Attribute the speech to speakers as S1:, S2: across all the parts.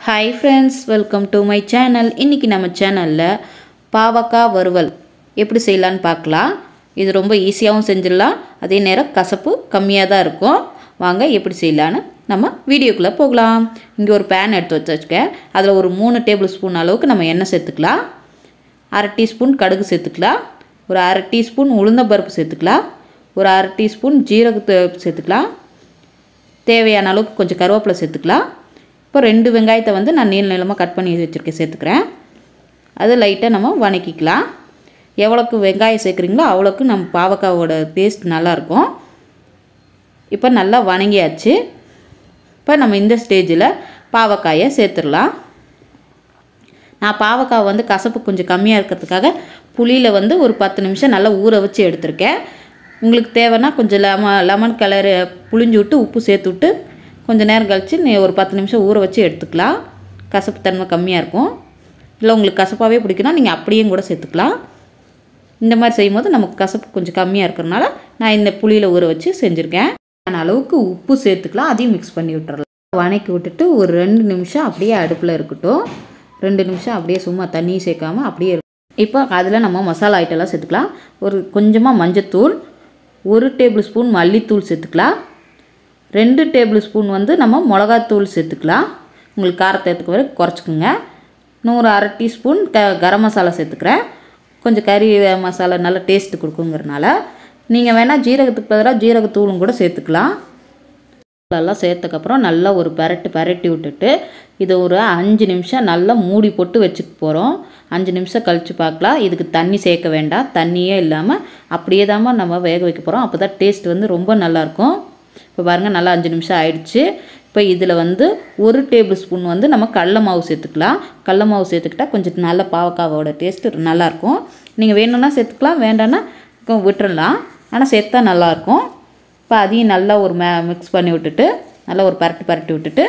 S1: hi friends welcome to my channel இன்றைக்கி நம்ம சேனலில் பாவக்காய் வறுவல் எப்படி செய்யலான்னு பார்க்கலாம் இது ரொம்ப ஈஸியாகவும் செஞ்சிடலாம் அதே நேரம் கசப்பு கம்மியாக தான் இருக்கும் வாங்க எப்படி செய்யலான்னு நம்ம வீடியோக்குள்ளே போகலாம் இங்கே ஒரு பேன் எடுத்து வச்சு வச்சுக்கேன் அதில் ஒரு மூணு டேபிள் ஸ்பூன் அளவுக்கு நம்ம எண்ணெய் சேர்த்துக்கலாம் அரை டீஸ்பூன் கடுகு சேர்த்துக்கலாம் ஒரு அரை டீஸ்பூன் உளுந்தம்பருப்பு சேர்த்துக்கலாம் ஒரு அரை டீஸ்பூன் ஜீரகத்தை சேர்த்துக்கலாம் தேவையான அளவுக்கு கொஞ்சம் கருவேப்பிலை சேர்த்துக்கலாம் இப்போ ரெண்டு வெங்காயத்தை வந்து நான் நீள நீளமாக கட் பண்ணி வச்சுருக்கேன் சேர்த்துக்கிறேன் அது லைட்டாக நம்ம வணக்கிக்கலாம் எவ்வளோக்கு வெங்காயம் சேர்க்குறீங்களோ அவ்வளோக்கு நம்ம பாவக்காவோட டேஸ்ட் நல்லாயிருக்கும் இப்போ நல்லா வணங்கியாச்சு இப்போ நம்ம இந்த ஸ்டேஜில் பாவக்காயை சேர்த்துடலாம் நான் பாவக்காய் வந்து கசப்பு கொஞ்சம் கம்மியாக இருக்கிறதுக்காக புளியில் வந்து ஒரு பத்து நிமிஷம் நல்லா ஊற வச்சு எடுத்திருக்கேன் உங்களுக்கு தேவைன்னா கொஞ்சம் லெம லெமன் கலரு புளிஞ்சு விட்டு உப்பு சேர்த்து விட்டு கொஞ்சம் நேரம் கழித்து நீ ஒரு பத்து நிமிஷம் ஊற வச்சு எடுத்துக்கலாம் கசப்பு தன்மை கம்மியாக இருக்கும் இல்லை உங்களுக்கு கசப்பாகவே பிடிக்குன்னா நீங்கள் அப்படியும் கூட சேர்த்துக்கலாம் இந்த மாதிரி செய்யும்போது நமக்கு கசப்பு கொஞ்சம் கம்மியாக இருக்கிறனால நான் இந்த புளியில் ஊற வச்சு செஞ்சுருக்கேன் அளவுக்கு உப்பு சேர்த்துக்கலாம் அதையும் மிக்ஸ் பண்ணி விட்டுறலாம் வணக்கி விட்டுட்டு ஒரு ரெண்டு நிமிஷம் அப்படியே அடுப்பில் இருக்கட்டும் ரெண்டு நிமிஷம் அப்படியே சும்மா தண்ணி சேர்க்காம அப்படியே இருக்கும் இப்போ அதில் நம்ம மசாலா ஐட்டம்லாம் சேர்த்துக்கலாம் ஒரு கொஞ்சமாக மஞ்சத்தூள் ஒரு டேபிள் ஸ்பூன் மல்லித்தூள் சேர்த்துக்கலாம் ரெண்டு டேபிள் ஸ்பூன் வந்து நம்ம மிளகாத்தூள் சேர்த்துக்கலாம் உங்களுக்கு காரத்தை ஏற்றுக்க வரை குறைச்சிக்கோங்க நூறு அரை டீஸ்பூன் க கரம் மசாலா சேர்த்துக்கிறேன் கொஞ்சம் கறி மசாலா நல்லா டேஸ்ட்டு கொடுக்குங்கிறனால நீங்கள் வேணால் ஜீரகத்துக்கு பதிலாக ஜீரகத்தூளும் கூட சேர்த்துக்கலாம் எல்லாம் சேர்த்தக்கப்புறம் நல்லா ஒரு பரட்டு பரட்டி விட்டுட்டு இதை ஒரு அஞ்சு நிமிஷம் நல்லா மூடி போட்டு வச்சுக்க போகிறோம் அஞ்சு நிமிஷம் கழித்து பார்க்கலாம் இதுக்கு தண்ணி சேர்க்க வேண்டாம் தண்ணியே இல்லாமல் அப்படியே தாம்மா நம்ம வேக வைக்க போகிறோம் அப்போ தான் டேஸ்ட் வந்து ரொம்ப நல்லாயிருக்கும் இப்போ பாருங்கள் நல்லா அஞ்சு நிமிஷம் ஆயிடுச்சு இப்போ இதில் வந்து ஒரு டேபிள் ஸ்பூன் வந்து நம்ம கடல மாவு சேர்த்துக்கலாம் கடல மாவு சேர்த்துக்கிட்டால் கொஞ்சம் நல்ல பாவக்காவோட டேஸ்ட்டு நல்லாயிருக்கும் நீங்கள் வேணும்னா சேர்த்துக்கலாம் வேண்டாம்னா விட்டுறலாம் ஆனால் சேர்த்தா நல்லாயிருக்கும் இப்போ அதையும் நல்லா ஒரு மே மிக்ஸ் பண்ணி விட்டுட்டு நல்லா ஒரு பரட்டி பரட்டி விட்டுட்டு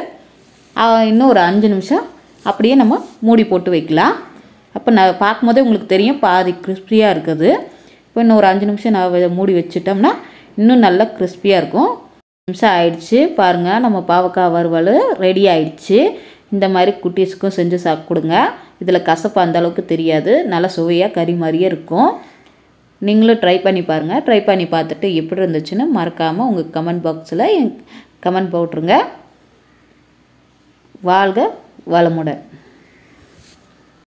S1: இன்னும் ஒரு அஞ்சு நிமிஷம் அப்படியே நம்ம மூடி போட்டு வைக்கலாம் அப்போ நான் பார்க்கும்போதே உங்களுக்கு தெரியும் பாதி கிறிஸ்பியாக இருக்குது இப்போ இன்னும் ஒரு அஞ்சு நிமிஷம் நான் மூடி வச்சுட்டோம்னா இன்னும் நல்லா கிறிஸ்பியாக இருக்கும் நிமிஷம் ஆயிடுச்சு பாருங்கள் நம்ம பாவக்காய் வறுவல் ரெடி ஆயிடுச்சு இந்த மாதிரி குட்டீஸுக்கும் செஞ்சு சாப்பிட்டு கொடுங்க இதில் கசப்பு அந்தளவுக்கு தெரியாது நல்லா சுவையாக கறி மாதிரியே இருக்கும் நீங்களும் ட்ரை பண்ணி பாருங்கள் ட்ரை பண்ணி பார்த்துட்டு எப்படி இருந்துச்சுன்னு மறக்காமல் உங்கள் கமெண்ட் பாக்ஸில் கமெண்ட் போட்டுருங்க வாழ்க வளமுடன்